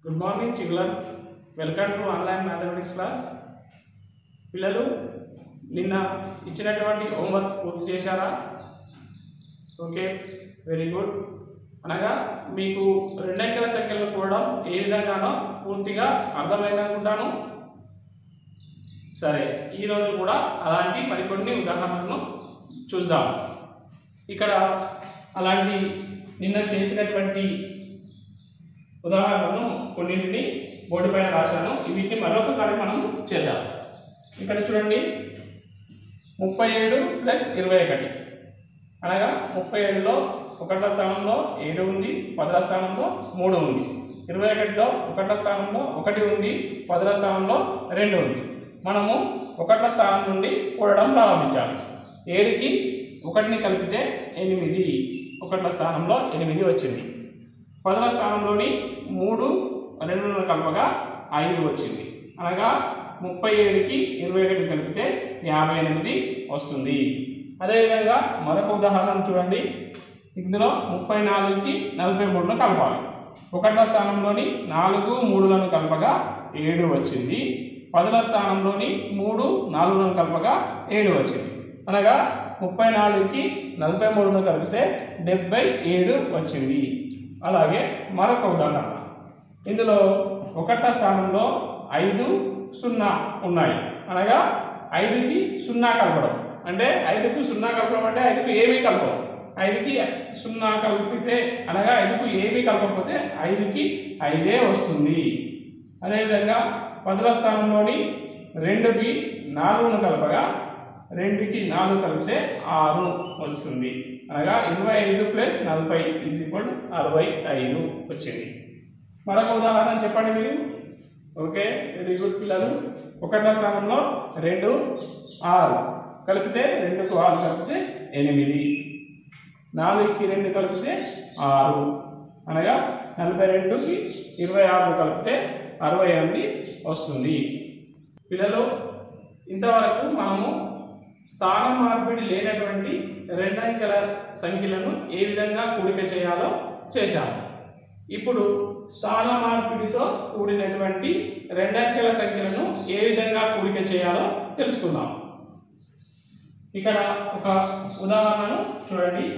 good morning చిగులర్ welcome to online mathematics class పిల్లలు నిన్న ఇచ్చినటువంటి హోంవర్క్ పూర్తి చేశారా ఓకే వెరీ గుడ్ అనగా మీకు రెండంకెల సంఖ్యలు కూడడం ఏ విధంగానో పూర్తిగా అర్థమైందనుకుంటాను సరే ఈరోజు కూడా అలాంటి మరికొన్ని ఉదాహరణలను చూద్దాం ఇక్కడ అలాంటి నిన్న చేసినటువంటి ఉదాహరణను కొన్నింటిని బోర్డు పైన రాశాను వీటిని మరొకసారి మనం చేద్దాం ఇక్కడ చూడండి ముప్పై ఏడు ప్లస్ ఇరవై ఒకటి అనగా ముప్పై ఏడులో ఒకట్ల స్థానంలో ఏడు ఉంది పదల స్థానంలో మూడు ఉంది ఇరవై ఒకటిలో ఒకట్ల స్థానంలో ఒకటి ఉంది పదల స్థానంలో రెండు ఉంది మనము ఒకట్ల స్థానం నుండి కూడడం ప్రారంభించాలి ఏడుకి ఒకటిని కలిపితే ఎనిమిది ఒకట్ల స్థానంలో ఎనిమిది వచ్చింది పదవ స్థానంలోని మూడు రెండులను కలపగా ఐదు వచ్చింది అనగా ముప్పై ఏడుకి ఇరవై ఒకటి కలిపితే యాభై ఎనిమిది వస్తుంది అదేవిధంగా మరొక ఉదాహరణ చూడండి ఇందులో ముప్పై నాలుగుకి నలభై మూడును కలపాలి ఒకటో స్థానంలోని నాలుగు మూడులను కలపగా ఏడు వచ్చింది పదవ స్థానంలోని మూడు నాలుగులను కలపగా ఏడు వచ్చింది అనగా ముప్పై నాలుగుకి నలభై మూడును కలిపితే డెబ్బై ఏడు వచ్చింది అలాగే మరొక ఉదాహరణ ఇందులో ఒకటో స్థానంలో ఐదు సున్నా ఉన్నాయి అనగా ఐదుకి సున్నా కలపడం అంటే ఐదుకు సున్నా కలపడం అంటే ఐదుకు ఏమీ కలపడం ఐదుకి సున్నా కలిపితే అనగా ఐదుకు ఏమీ కలపకపోతే ఐదుకి ఐదే వస్తుంది అదేవిధంగా పదవ స్థానంలోని రెండుకి నాలుగును కలపగా రెండుకి నాలుగు కలిపితే ఆరు వస్తుంది అనగా ఇరవై ఐదు ప్లస్ నలభై ఈజ్ ఈక్వల్ అరవై ఐదు వచ్చింది మరొక ఉదాహరణ చెప్పండి మీరు ఓకే వెరీ గుడ్ పిల్లలు ఒకటో స్థానంలో రెండు ఆరు కలిపితే రెండుకు ఆరు కలిపితే ఎనిమిది నాలుగుకి రెండు కలిపితే ఆరు అనగా నలభై రెండుకి ఇరవై ఆరు కలిపితే అరవై ఎనిమిది వస్తుంది పిల్లలు ఇంతవరకు మనము స్థాన మార్పిడి లేనటువంటి రెండంకెల సంఖ్యలను ఏ విధంగా కూడిక చేయాలో చేశాము ఇప్పుడు స్థాన మార్పిడితో కూడినటువంటి రెండంకెల సంఖ్యలను ఏ విధంగా కూడిక చేయాలో తెలుసుకుందాం ఇక్కడ ఒక ఉదాహరణను చూడండి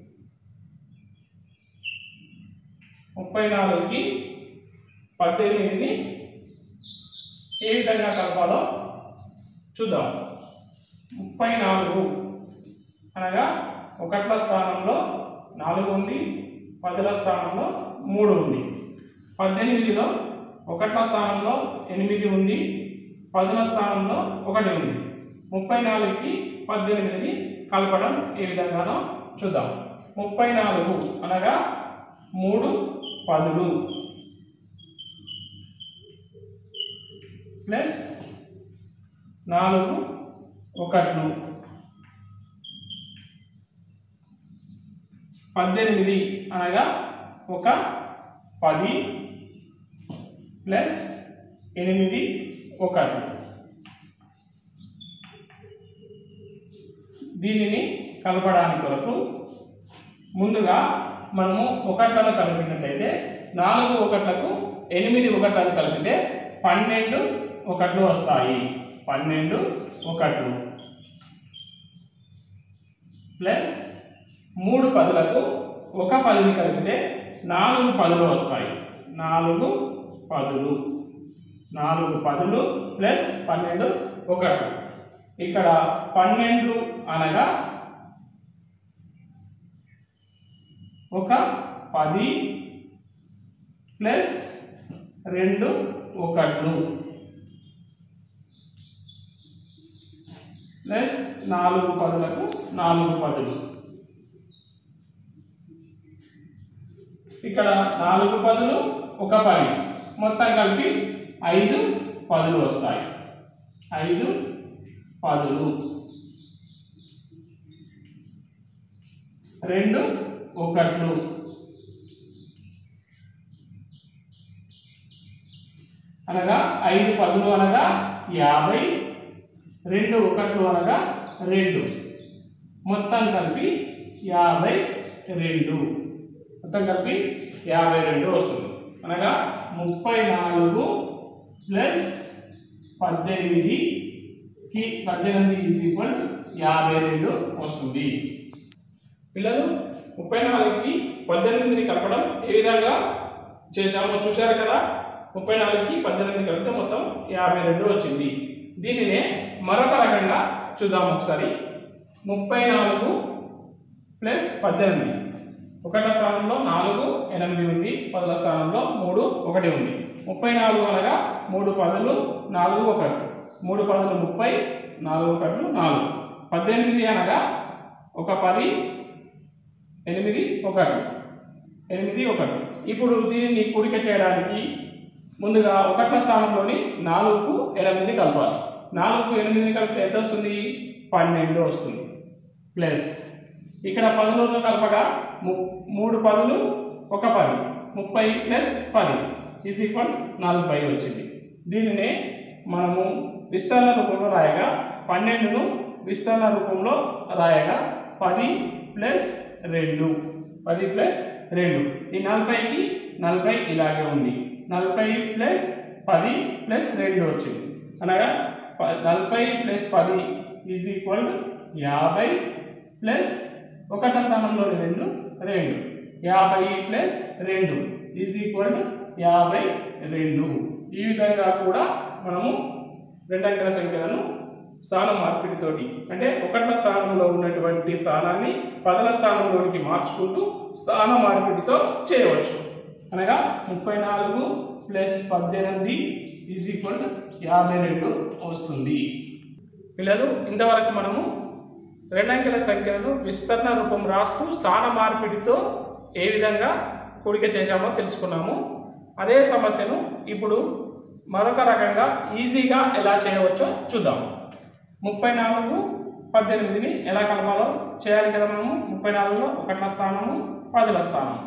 ముప్పై నాలుగుకి పద్దెనిమిదిని ఏ విధంగా కలపాలో చూద్దాం ముప్పై నాలుగు అనగా ఒకట్ల స్థానంలో నాలుగు ఉంది పదుల స్థానంలో మూడు ఉంది పద్దెనిమిదిలో ఒకట్ల స్థానంలో ఎనిమిది ఉంది పదుల స్థానంలో ఒకటి ఉంది ముప్పై నాలుగుకి పద్దెనిమిదిని కలపడం ఏ విధంగానో చూద్దాం ముప్పై నాలుగు అనగా మూడు పదులు ప్లస్ నాలుగు ఒకట్లు పద్దెనిమిది అనగా ఒక పది ప్లస్ ఎనిమిది ఒకటి దీనిని కలపడానికి కొరకు ముందుగా మనము ఒకట్లను కలిపినట్లయితే నాలుగు ఒకట్లకు ఎనిమిది ఒకట్లను కలిపితే పన్నెండు ఒకట్లు వస్తాయి పన్నెండు ఒకట్లు ప్లస్ మూడు పదులకు ఒక పదిని కలిపితే నాలుగు పదులు వస్తాయి నాలుగు పదులు నాలుగు పదులు ప్లస్ పన్నెండు ఒకటి ఇక్కడ పన్నెండు అనగా ఒక పది ప్లస్ రెండు ఒకట్లు ప్లస్ నాలుగు పదులకు నాలుగు పదులు ఇక్కడ నాలుగు పదులు ఒక పది మొత్తం కలిపి ఐదు పదులు వస్తాయి ఐదు పదులు రెండు ఒకట్లు అనగా ఐదు పదులు అనగా యాభై రెండు ఒకట్లు అనగా రెండు మొత్తం కలిపి యాభై రెండు మొత్తం కలిపి యాభై రెండు వస్తుంది అనగా ముప్పై నాలుగు ప్లస్ పద్దెనిమిదికి పద్దెనిమిది ఈజ్ ఈక్వల్ యాభై రెండు వస్తుంది పిల్లలు ముప్పై నాలుగుకి పద్దెనిమిదిని కలపడం ఏ విధంగా చేశామో చూశారు కదా ముప్పై నాలుగుకి పద్దెనిమిది కలిపితే మొత్తం యాభై రెండు వచ్చింది దీనినే మరొక రకంగా చూద్దాం ఒకసారి ముప్పై నాలుగు ప్లస్ పద్దెనిమిది ఒకటో స్థానంలో నాలుగు ఎనిమిది ఉంది పదుల స్థానంలో మూడు ఒకటి ఉంది ముప్పై నాలుగు అనగా మూడు పదులు నాలుగు ఒకటి మూడు పదులు ముప్పై నాలుగు ఒకట్లు నాలుగు పద్దెనిమిది అనగా ఒక పది ఎనిమిది ఒకటి ఎనిమిది ఒకటి ఇప్పుడు దీనిని కూడిక చేయడానికి ముందుగా ఒకట్ల స్థానంలోని నాలుగుకు ఎనిమిదిని కలపాలి నాలుగుకు ఎనిమిదిని కలిపితే ఎంత వస్తుంది పన్నెండు వస్తుంది ప్లస్ ఇక్కడ పదులతో కలపగా ము- మూడు పదులు ఒక పది ముప్పై ప్లస్ పది ఈజ్ ఈక్వల్ నలభై వచ్చింది దీనినే మనము విస్తరణ రూపంలో రాయగా పన్నెండును విస్తరణ రూపంలో రాయగా పది ప్లస్ రెండు పది ప్లస్ రెండు ఈ నలభైకి నలభై ఇలాగే ఉంది నలభై ప్లస్ పది ప్లస్ రెండు వచ్చింది అనగా ప- నలభై ప్లస్ పది ఈజ్ ఈక్వల్ యాభై ప్లస్ ఒకట స్థానంలోని రెండు రెండు యాభై ప్లస్ రెండు ఈజ్ ఈక్వల్ యాభై రెండు ఈ విధంగా కూడా మనము రెండంకెల సంఖ్యలను స్థానం మార్పిడితోటి అంటే ఒకట్ల స్థానంలో ఉన్నటువంటి స్థానాన్ని పదల స్థానంలోనికి మార్చుకుంటూ స్థాన మార్పిడితో చేయవచ్చు అనగా ముప్పై నాలుగు ప్లస్ పద్దెనిమిది ఈజ్ ఈక్వల్ యాభై రెండు వస్తుంది పిల్లలు ఇంతవరకు మనము రెండంకెల సంఖ్యలను విస్తరణ రూపం రాస్తూ స్థాన మార్పిడితో ఏ విధంగా కూడిక చేశామో తెలుసుకున్నాము అదే సమస్యను ఇప్పుడు మరొక రకంగా ఈజీగా ఎలా చేయవచ్చో చూద్దాం ముప్పై నాలుగు పద్దెనిమిదిని ఎలా కలపాలో చేయాలి కదా మనము ముప్పై నాలుగులో ఒకట్ల స్థానము పదుల స్థానం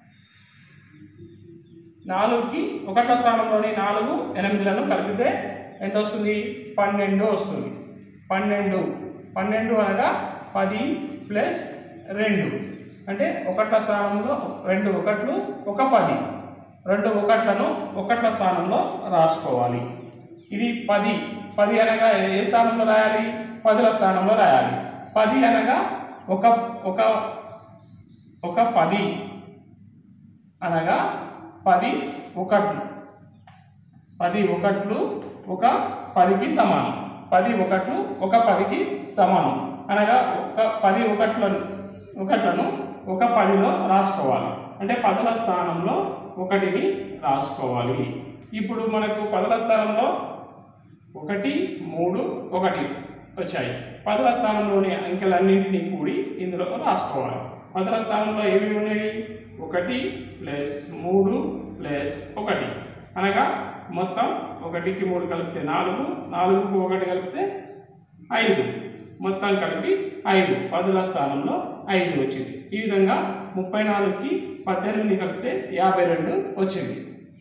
నాలుగుకి ఒకట్ల స్థానంలోని నాలుగు ఎనిమిదిలను కలిపితే ఎంత వస్తుంది పన్నెండు వస్తుంది పన్నెండు పన్నెండు అనగా పది ప్లస్ రెండు అంటే ఒకట్ల స్థానంలో రెండు ఒకట్లు ఒక పది రెండు ఒకట్లను ఒకట్ల స్థానంలో రాసుకోవాలి ఇది పది పది అనగా ఏ స్థానంలో రాయాలి పదుల స్థానంలో రాయాలి పది అనగా ఒక ఒక ఒక పది అనగా పది ఒకట్లు పది ఒకట్లు ఒక పదికి సమానం పది ఒకట్లు ఒక పదికి సమానం అనగా ఒక పది ఒకట్లను ఒకట్లను ఒక పదిలో రాసుకోవాలి అంటే పదుల స్థానంలో ఒకటిని రాసుకోవాలి ఇప్పుడు మనకు పదుల స్థానంలో ఒకటి మూడు ఒకటి వచ్చాయి పదవ స్థానంలోని అంకెలన్నింటినీ కూడి ఇందులో రాసుకోవాలి పదవ స్థానంలో ఏవి ఉన్నాయి ఒకటి ప్లస్ మూడు ప్లస్ ఒకటి అనగా మొత్తం ఒకటికి మూడు కలిపితే నాలుగు నాలుగుకు ఒకటి కలిపితే ఐదు మొత్తం కలిపి ఐదు పదుల స్థానంలో ఐదు వచ్చింది ఈ విధంగా ముప్పై నాలుగుకి పద్దెనిమిది కలిపితే యాభై రెండు వచ్చింది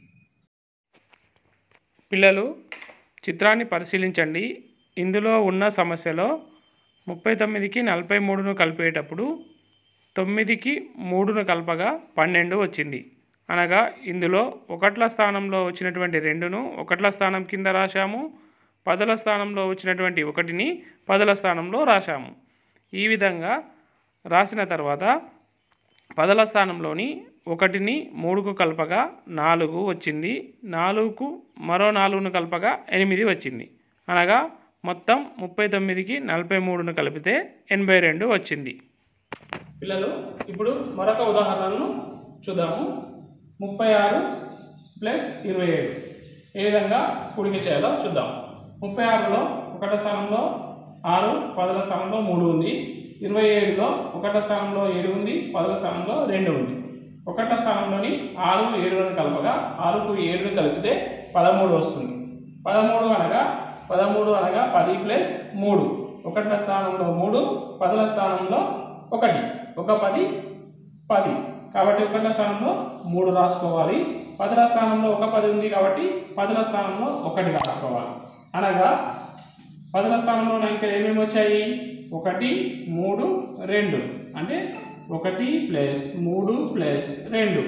పిల్లలు చిత్రాన్ని పరిశీలించండి ఇందులో ఉన్న సమస్యలో ముప్పై తొమ్మిదికి నలభై మూడును కలిపేటప్పుడు తొమ్మిదికి మూడును కలపగా పన్నెండు వచ్చింది అనగా ఇందులో ఒకట్ల స్థానంలో వచ్చినటువంటి రెండును ఒకట్ల స్థానం కింద రాశాము పదుల స్థానంలో వచ్చినటువంటి ఒకటిని పదుల స్థానంలో రాశాము ఈ విధంగా రాసిన తర్వాత పదల స్థానంలోని ఒకటిని మూడుకు కలపగా నాలుగు వచ్చింది నాలుగుకు మరో నాలుగును కలపగా ఎనిమిది వచ్చింది అనగా మొత్తం ముప్పై తొమ్మిదికి నలభై మూడును కలిపితే ఎనభై రెండు వచ్చింది పిల్లలు ఇప్పుడు మరొక ఉదాహరణను చూద్దాము ముప్పై ఆరు ప్లస్ ఇరవై ఏడు ఏ విధంగా కూడిక చేయాలో చూద్దాం ముప్పై ఆరులో ఒకటో స్థానంలో ఆరు పదుల స్థానంలో మూడు ఉంది ఇరవై ఏడులో ఒకటో స్థానంలో ఏడు ఉంది పదుల స్థానంలో రెండు ఉంది ఒకటో స్థానంలోని ఆరు ఏడులను కలపగా ఆరుకు ఏడును కలిపితే పదమూడు వస్తుంది పదమూడు అనగా పదమూడు అనగా పది ప్లస్ మూడు ఒకట్ల స్థానంలో మూడు పదుల స్థానంలో ఒకటి ఒక పది పది కాబట్టి ఒకట్ల స్థానంలో మూడు రాసుకోవాలి పదుల స్థానంలో ఒక పది ఉంది కాబట్టి పదుల స్థానంలో ఒకటి రాసుకోవాలి అనగా పదుల స్థానంలో అంకెలు ఏమేమి వచ్చాయి ఒకటి మూడు రెండు అంటే ఒకటి ప్లస్ మూడు ప్లస్ రెండు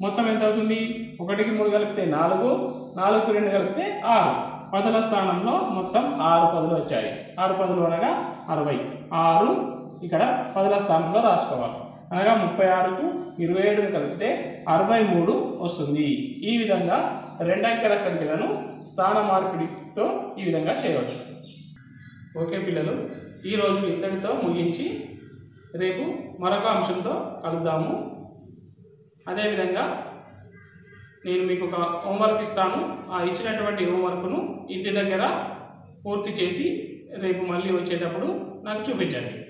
మొత్తం ఎంత అవుతుంది ఒకటికి మూడు కలిపితే నాలుగు నాలుగుకి రెండు కలిపితే ఆరు పదుల స్థానంలో మొత్తం ఆరు పదులు వచ్చాయి ఆరు పదులు అనగా అరవై ఆరు ఇక్కడ పదుల స్థానంలో రాసుకోవాలి అనగా ముప్పై ఆరుకు ఇరవై ఏడుని కలిపితే అరవై మూడు వస్తుంది ఈ విధంగా రెండంకెల సంఖ్యలను స్థాన మార్పిడితో ఈ విధంగా చేయవచ్చు ఓకే పిల్లలు ఈరోజు ఇంతటితో ముగించి రేపు మరొక అంశంతో కలుద్దాము అదేవిధంగా నేను మీకు ఒక హోంవర్క్ ఇస్తాను ఆ ఇచ్చినటువంటి హోంవర్క్ను ఇంటి దగ్గర పూర్తి చేసి రేపు మళ్ళీ వచ్చేటప్పుడు నాకు చూపించండి